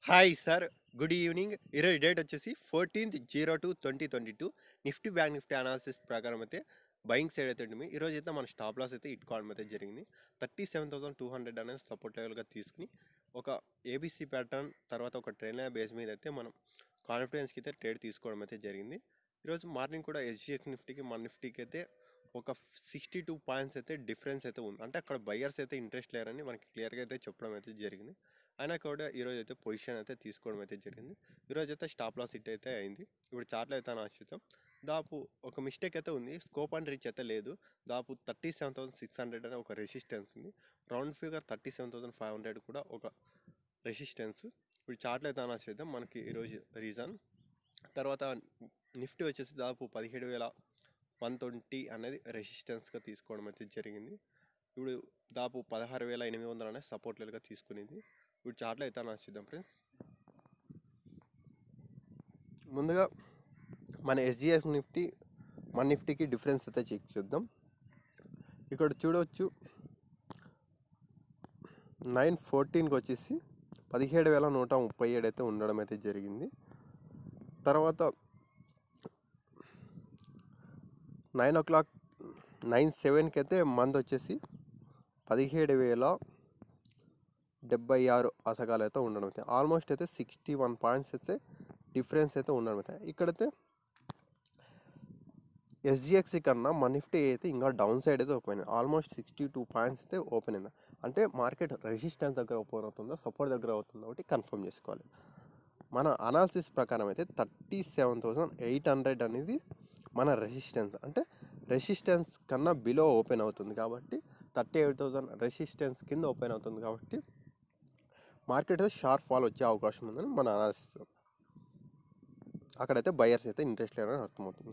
hi sir good evening ఈరోజు date వచ్చేసి fourteenth zero two twenty twenty two Nifty bank Nifty analysis ప్రకారం అయితే buying side అయితే ఉంటుంది ఈరోజు అయితే మన స్టాప్ లాస్ అయితే ఇట్ కావడం అయితే జరిగింది thirty seven thousand two hundred అనేది సపోర్ట్ లెవెల్గా తీసుకుని ఒక ఏబీసీ ప్యాటర్న్ తర్వాత ఒక ట్రెండ్ బేస్ మీద అయితే మనం కాన్ఫిడెన్స్కి అయితే ట్రేడ్ తీసుకోవడం అయితే జరిగింది ఈరోజు మార్నింగ్ కూడా ఎస్జిఎక్స్ నిఫ్టీకి మన నిఫ్టీకి అయితే ఒక సిక్స్టీ టూ పాయింట్స్ అయితే డిఫరెన్స్ అయితే ఉంది అంటే అక్కడ బయర్స్ అయితే ఇంట్రెస్ట్ లేరని మనకి క్లియర్గా అయితే చెప్పడం అయితే జరిగింది అయినా కూడా ఈరోజు అయితే పొజిషన్ అయితే తీసుకోవడం అయితే జరిగింది ఈరోజు అయితే స్టాప్ లాస్ హిట్ అయితే అయింది ఇప్పుడు చార్ట్లో అయితే ఆశ్చితం దాపు ఒక మిస్టేక్ అయితే ఉంది స్కోప్ అండ్ రీచ్ అయితే లేదు దాపు thirty seven thousand six hundred అనే ఒక రెసిస్టెన్స్ ఉంది round figure thirty seven thousand five hundred కూడా ఒక రెసిస్టెన్స్ ఇప్పుడు చార్ట్లో అయితే ఆశ్చితం మనకి ఈరోజు రీజన్ తర్వాత నిఫ్టీ వచ్చేసి దాదాపు పదిహేడు వేల వన్ ట్వంటీ అనేది రెసిస్టెన్స్గా తీసుకోవడం అయితే జరిగింది ఇప్పుడు దాదాపు పదహారు వేల ఎనిమిది వందలు అనేది సపోర్ట్ లెవెల్గా తీసుకునేది ఇప్పుడు చార్ట్లో అయితే చూద్దాం ఫ్రెండ్స్ ముందుగా మన ఎస్జిఎస్ నిఫ్టీ మన నిఫ్టీకి డిఫరెన్స్ అయితే చెక్ చేద్దాం ఇక్కడ చూడవచ్చు నైన్ ఫోర్టీన్కి వచ్చేసి పదిహేడు వేల నూట ముప్పై ఏడు అయితే ఉండడం అయితే జరిగింది తర్వాత నైన్ ఓ క్లాక్ నైన్ సెవెన్కి అయితే మంత్ వచ్చేసి పదిహేడు వేల డెబ్బై ఆరు అసగాలు అయితే ఉండడం అయితే ఆల్మోస్ట్ అయితే సిక్స్టీ వన్ పాయింట్స్ అయితే డిఫరెన్స్ అయితే ఉండడం అయితే ఇక్కడైతే ఎస్జిఎక్సీ కన్నా మన నిఫ్టీ అయితే ఇంకా డౌన్ సైడ్ అయితే ఓపెన్ అయింది ఆల్మోస్ట్ సిక్స్టీ టూ పాయింట్స్ అయితే ఓపెన్ అయింది అంటే మార్కెట్ రెసిస్టెన్స్ దగ్గర ఓపెన్ అవుతుందో సపోర్ట్ దగ్గర అవుతుందో ఒకటి కన్ఫర్మ్ చేసుకోవాలి మన అనాలిసిస్ ప్రకారం అయితే thirty seven thousand eight hundred అనేది మన రెసిస్టెన్స్ అంటే రెసిస్టెన్స్ కన్నా బిలో ఓపెన్ అవుతుంది కాబట్టి థర్టీ ఎయిట్ థౌసండ్ రెసిస్టెన్స్ కింద ఓపెన్ అవుతుంది కాబట్టి మార్కెట్ అయితే షార్ప్ ఫాల్ వచ్చే అవకాశం ఉందని మన అనాలిసిస్ అక్కడైతే బయర్స్ అయితే ఇంట్రెస్ట్ లేదని అర్థమవుతుంది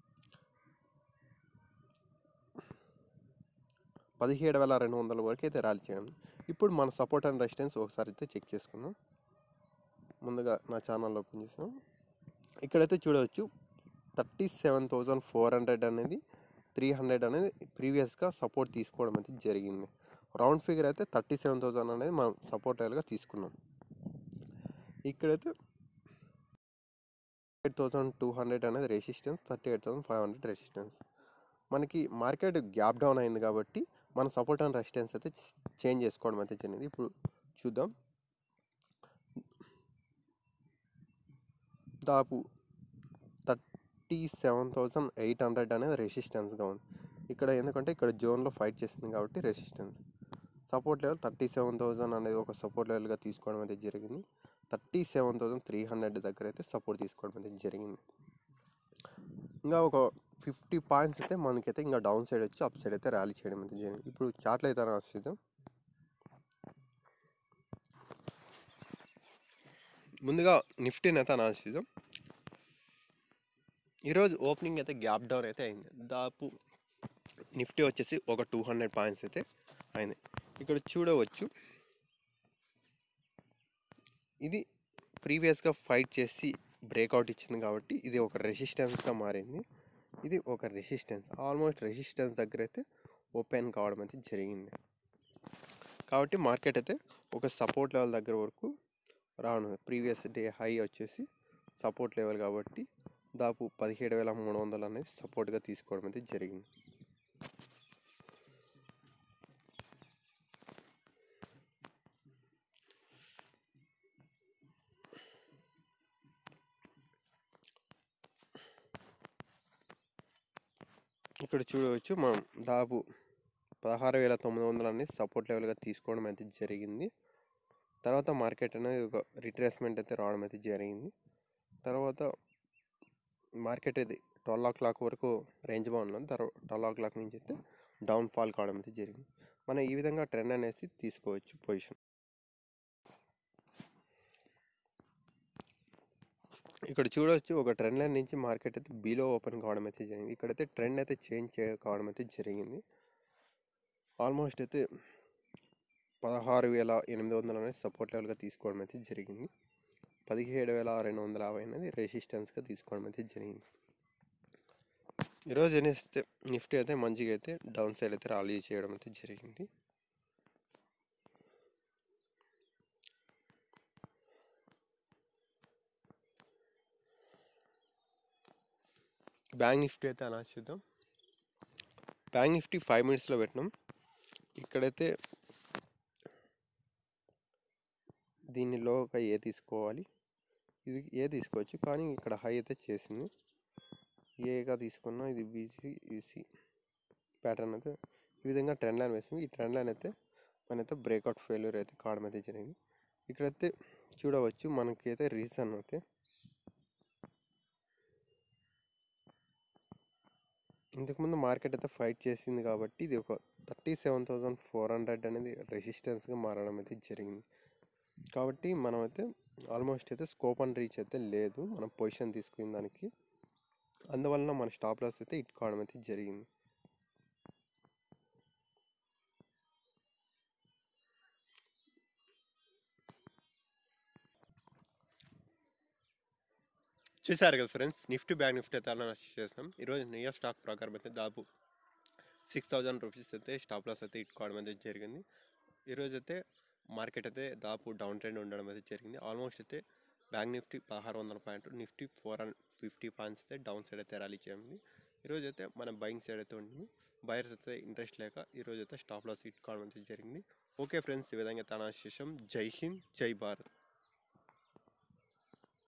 పదిహేడు వేల రెండు వందల వరకు అయితే ర్యాలీ చేయడం ఇప్పుడు మన సపోర్ట్ అండ్ రెసిస్టెన్స్ ఒకసారి అయితే చెక్ చేసుకుందాం ముందుగా నా ఛానల్ ఓపెన్ చేసాం ఇక్కడైతే చూడవచ్చు thirty seven thousand four hundred అనేది త్రీ హండ్రెడ్ అనేది ప్రీవియస్గా సపోర్ట్ తీసుకోవడం అయితే జరిగింది రౌండ్ ఫిగర్ అయితే థర్టీ సెవెన్ థౌజండ్ అనేది మనం సపోర్ట్ లెవెల్గా తీసుకున్నాం ఇక్కడైతే ఎయిట్ థౌసండ్ టూ హండ్రెడ్ అనేది resistance thirty eight thousand five hundred resistance మనకి మార్కెట్ గ్యాప్ డౌన్ అయింది కాబట్టి మన సపోర్ట్ అండ్ రెసిస్టెన్స్ అయితే చేంజ్ చేసుకోవడం అయితే జరిగింది ఇప్పుడు చూద్దాం దాపు thirty seven thousand eight hundred అనేది రెసిస్టెన్స్గా ఉంది ఇక్కడ ఎందుకంటే ఇక్కడ జోన్లో ఫైట్ చేస్తుంది కాబట్టి resistance support level thirty seven thousand అనేది ఒక సపోర్ట్ లెవెల్గా తీసుకోవడం అయితే జరిగింది thirty seven thousand three hundred దగ్గర అయితే సపోర్ట్ తీసుకోవడం అయితే జరిగింది ఇంకా ఒక ఫిఫ్టీ పాయింట్స్ అయితే మనకైతే ఇంకా డౌన్ సైడ్ వచ్చి అప్ సైడ్ అయితే ర్యాలీ చేయడం అయితే జరిగింది ఇప్పుడు చార్ట్లు అయితే రాసిద్దాం ముందుగా నిఫ్టీని అయితే అనాల్సిద్దాం ఈరోజు ఓపెనింగ్ అయితే గ్యాప్ డౌన్ అయితే అయింది దాదాపు నిఫ్టీ వచ్చేసి ఒక టూ హండ్రెడ్ పాయింట్స్ అయితే అయింది ఇక్కడ చూడవచ్చు ఇది ప్రీవియస్గా ఫైట్ చేసి బ్రేక్అవుట్ ఇచ్చింది కాబట్టి ఇది ఒక రెసిస్టెన్స్గా మారింది ఇది ఒక రెసిస్టెన్స్ ఆల్మోస్ట్ రెసిస్టెన్స్ దగ్గర అయితే ఓపెన్ కావడం అయితే జరిగింది కాబట్టి మార్కెట్ అయితే ఒక సపోర్ట్ లెవెల్ దగ్గర వరకు రావడం ప్రీవియస్ డే హై వచ్చేసి సపోర్ట్ లెవెల్ కాబట్టి దాపు పదిహేడు వేల మూడు వందలు అనేది సపోర్ట్గా తీసుకోవడం అయితే జరిగింది ఇక్కడ చూడవచ్చు మనం దాదాపు పదహారు వేల తొమ్మిది వందలు అనేది సపోర్ట్ లెవెల్గా తీసుకోవడం అయితే జరిగింది తర్వాత మార్కెట్ అనేది ఒక రిట్రేస్మెంట్ అయితే రావడం అయితే జరిగింది తర్వాత మార్కెట్ ఇది ట్వెల్వ్ ఓ క్లాక్ వరకు రేంజ్ బాగున్నది తర్వాత ట్వెల్వ్ ఓ క్లాక్ నుంచి అయితే డౌన్ ఫాల్ కావడం అయితే జరిగింది మనం ఈ విధంగా ట్రెండ్ అనేసి తీసుకోవచ్చు పొజిషన్ ఇక్కడ చూడవచ్చు ఒక ట్రెండ్ లైన్ నుంచి మార్కెట్ అయితే బిలో ఓపెన్ కావడం అయితే జరిగింది ఇక్కడైతే ట్రెండ్ అయితే చేంజ్ చే కావడం అయితే జరిగింది ఆల్మోస్ట్ అయితే పదహారు వేల ఎనిమిది వందలు అనేది సపోర్ట్ లెవెల్గా తీసుకోవడం అయితే జరిగింది పదిహేడు వేల రెండు వందల యాభై అనేది రెసిస్టెన్స్గా తీసుకోవడం అయితే జరిగింది ఈరోజు ఏనిస్తే నిఫ్టీ అయితే మంచిగా అయితే డౌన్ సైడ్ అయితే ర్యాలీ చేయడం అయితే జరిగింది బ్యాంక్ నిఫ్టీ అయితే అనౌన్స్ చేద్దాం బ్యాంక్ నిఫ్టీ ఫైవ్ మినిట్స్లో పెట్టినాం ఇక్కడైతే దీనిలో ఒక ఏ తీసుకోవాలి ఇది ఏ తీసుకోవచ్చు కానీ ఇక్కడ హై అయితే చేసింది ఏగా తీసుకున్నా ఇది బీసీ ఈసీ ప్యాటర్న్ అయితే ఈ విధంగా ట్రెండ్ లైన్ వేసింది ఈ ట్రెండ్ లైన్ అయితే మనైతే బ్రేక్అవుట్ ఫెయిల్యూర్ అయితే కావడం అయితే జరిగింది ఇక్కడైతే చూడవచ్చు మనకైతే రీజన్ అయితే ఇంతకుముందు మార్కెట్ అయితే ఫైట్ చేసింది కాబట్టి ఇది ఒక thirty seven thousand four hundred అనేది రెసిస్టెన్స్గా మారడం అయితే జరిగింది కాబట్టి మనమైతే ఆల్మోస్ట్ అయితే స్కోప్ అండ్ రీచ్ అయితే లేదు మనం పొజిషన్ తీసుకున్న దానికి అందువలన మన స్టాప్ లాస్ అయితే ఇట్ కావడం అయితే జరిగింది చూసారు కదా ఫ్రెండ్స్ నిఫ్టీ బ్యాంక్ నిఫ్టీ అయితే అనౌన్స్ చేసాం ఈరోజు నియర్ స్టాక్ ప్రకారం అయితే దాదాపు సిక్స్ థౌజండ్ రూపీస్ అయితే స్టాప్ లాస్ అయితే ఇట్టుకోవడం అయితే జరిగింది ఈరోజు అయితే మార్కెట్ అయితే దాదాపు డౌన్ ట్రెండ్ ఉండడం అయితే జరిగింది ఆల్మోస్ట్ అయితే బ్యాంక్ నిఫ్టీ పదహారు వందల point Nifty four hundred fifty points అయితే డౌన్ సైడ్ అయితే ర్యాలీ చేయండి ఈరోజు అయితే మన బయింగ్ సైడ్ అయితే ఉంటుంది బయర్స్ అయితే ఇంట్రెస్ట్ లేక ఈరోజు అయితే స్టాప్ లాస్ ఇట్టుకోవడం అయితే జరిగింది ఓకే ఫ్రెండ్స్ ఈ విధంగా అయితే అనౌన్స్ చేసాం జై హింద్ జై భారత్